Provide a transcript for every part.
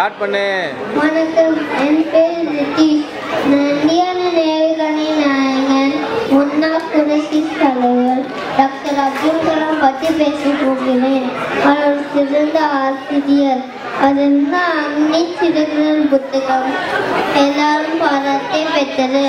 start பண்ணு வணக்கம் என் பேர் ரித்தீஷ் நான் இந்தியான நேவிகளின் நாயகன் முன்னாள் குடியரசு தலைவர் டாக்டர் அப்துல் கலாம் பற்றி பேச போகிறேன் அவர் ஒரு சிறந்த ஆசிரியர் அதெல்லாம் அக்னி சிறுகுறல் புத்தகம் எல்லாரும் பாராட்டை பெற்றது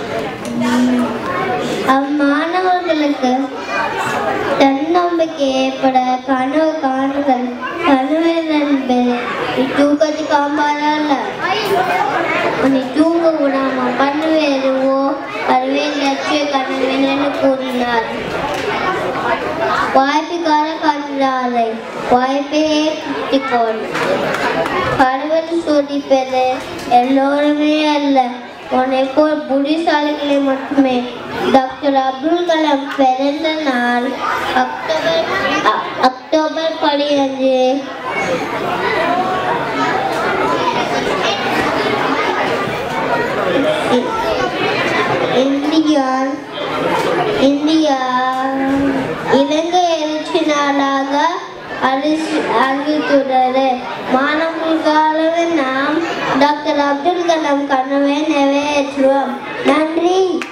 அம்மாணவர்களுக்கு தன்னம்பிக்கை ஏற்பட கனவு காணுங்கள் கனவு என்பது நீ தூக்கத்து காம்பாரல்ல உன்னை தூங்க விடாம பண்ணுவேருவோ அதுவே லட்சிய கனவினு கூறினார் வாய்ப்புக்கார காட்டுறாரை வாய்ப்பையே குத்திக்கோள் கடவுள் சோதிப்பது எல்லோருமே அல்ல உன்னை போல் புத்திசாலிகளை மட்டுமே டாக்டர் அப்துல் கலாம் பிறந்த நாள் அக்டோபர் அ- அக்டோபர் பனிரெண்டு இ- இந்தியா இந்தியா இலங்கை எழுச்சி நாளாக அறிவி அறிவித்துள்ளது மாணவர்களுக்காக நாம் டாக்டர் அப்துல் கலாம் கனவை நிறைவேற்றுவோம் நன்றி